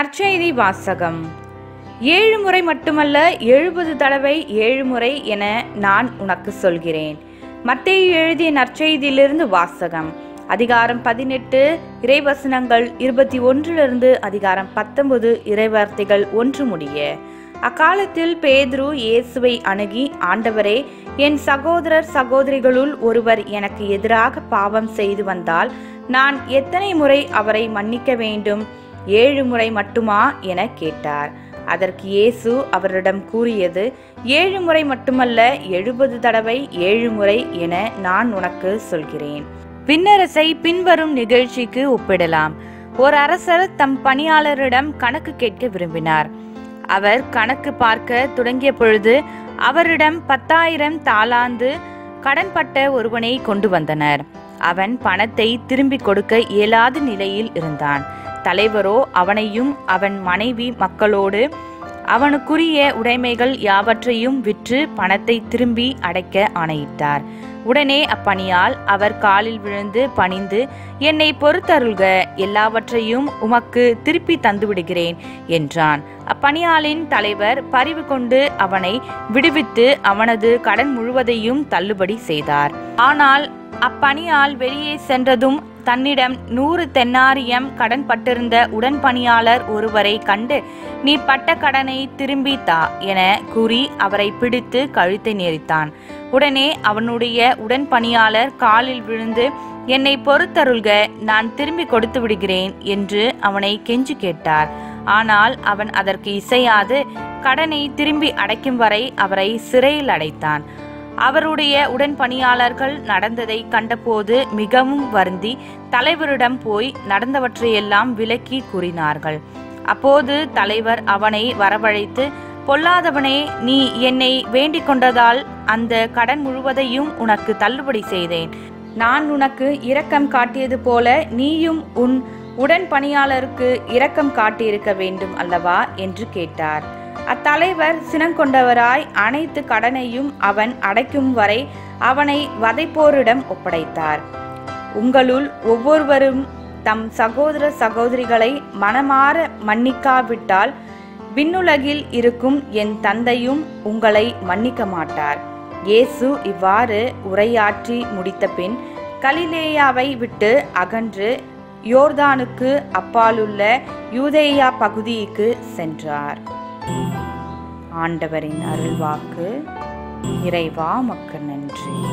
நற்செய்தி வாசகம் ஏழு முறை மட்டுமல்ல எழுபது தடவை ஏழு முறை என நான் உனக்கு சொல்கிறேன் மத்தேயு எழுதிய நற்செய்தியிலிருந்து வாசகம் அதிகாரம் பதினெட்டு இறைவசனங்கள் இருபத்தி ஒன்றிலிருந்து அதிகாரம் பத்தொன்பது இறைவார்த்தைகள் ஒன்று முடிய அக்காலத்தில் பேதுரு இயேசுவை அணுகி ஆண்டவரே என் சகோதரர் சகோதரிகளுள் ஒருவர் எனக்கு எதிராக பாவம் செய்து வந்தால் நான் எத்தனை முறை அவரை மன்னிக்க வேண்டும் ஏழு முறை மட்டுமா என கேட்டார் அதற்கு இயேசு அவரிடம் கூறியது ஏழு முறை மட்டுமல்ல எழுபது தடவை ஏழு முறை என நான் உனக்கு சொல்கிறேன் விண்ணரசை பின்வரும் நிகழ்ச்சிக்கு ஒப்பிடலாம் ஒரு அரசர் தம் பணியாளரிடம் கணக்கு கேட்க விரும்பினார் அவர் கணக்கு பார்க்க தொடங்கிய பொழுது அவரிடம் பத்தாயிரம் தாளாந்து கடன்பட்ட ஒருவனை கொண்டு வந்தனர் அவன் பணத்தை திரும்பிக் கொடுக்க இயலாத நிலையில் இருந்தான் தலைவரோ அவனையும் அவன் மனைவி மக்களோடு அவனுக்குரிய உடைமைகள் யாவற்றையும் விற்று பணத்தை திரும்பி அடைக்க ஆணையிட்டார் உடனே அப்பணியால் அவர் காலில் விழுந்து பணிந்து என்னை பொறுத்தருள்க எல்லாவற்றையும் உமக்கு திருப்பி தந்துவிடுகிறேன் என்றான் அப்பணியாளின் தலைவர் பரிவு கொண்டு அவனை விடுவித்து அவனது கடன் முழுவதையும் தள்ளுபடி செய்தார் ஆனால் அப்பணியால் வெளியே சென்றதும் தன்னிடம் நூறு தென்னாரியம் கடன் பட்டிருந்த உடன்பணியாளர் ஒருவரை கண்டு நீ பட்ட கடனை திரும்பி தா என கூறி அவரை பிடித்து கழுத்தை நெரித்தான் உடனே அவனுடைய உடன்பணியாளர் காலில் விழுந்து என்னை பொறுத்தருள்க நான் திரும்பி கொடுத்து விடுகிறேன் என்று அவனை கெஞ்சி கேட்டார் ஆனால் அவன் அதற்கு இசையாது கடனை திரும்பி அடைக்கும் வரை அவரை சிறையில் அடைத்தான் அவருடைய உடன்பணியாளர்கள் நடந்ததை கண்டபோது மிகவும் வருந்தி தலைவரிடம் போய் நடந்தவற்றையெல்லாம் விளக்கி கூறினார்கள் அப்போது தலைவர் அவனை வரவழைத்து பொல்லாதவனே நீ என்னை வேண்டிக் கொண்டதால் அந்த கடன் முழுவதையும் உனக்கு தள்ளுபடி செய்தேன் நான் உனக்கு இரக்கம் காட்டியது போல நீயும் உன் உடன் பணியாளருக்கு இரக்கம் காட்டியிருக்க வேண்டும் அல்லவா என்று கேட்டார் அத்தலைவர் சினங்கொண்டவராய் அனைத்து கடனையும் அவன் அடைக்கும் வரை அவனை வதைப்போரிடம் ஒப்படைத்தார் உங்களுள் ஒவ்வொருவரும் தம் சகோதர சகோதரிகளை மனமாற மன்னிக்காவிட்டால் விண்ணுலகில் இருக்கும் என் தந்தையும் உங்களை மன்னிக்க மாட்டார் இயேசு இவ்வாறு உரையாற்றி முடித்த பின் கலிலேயாவை விட்டு அகன்று யோர்தானுக்கு அப்பாலுள்ள யூதேயா பகுதிக்கு சென்றார் ஆண்டவரின் அருள்வாக்கு இறைவா மக்கு நன்றி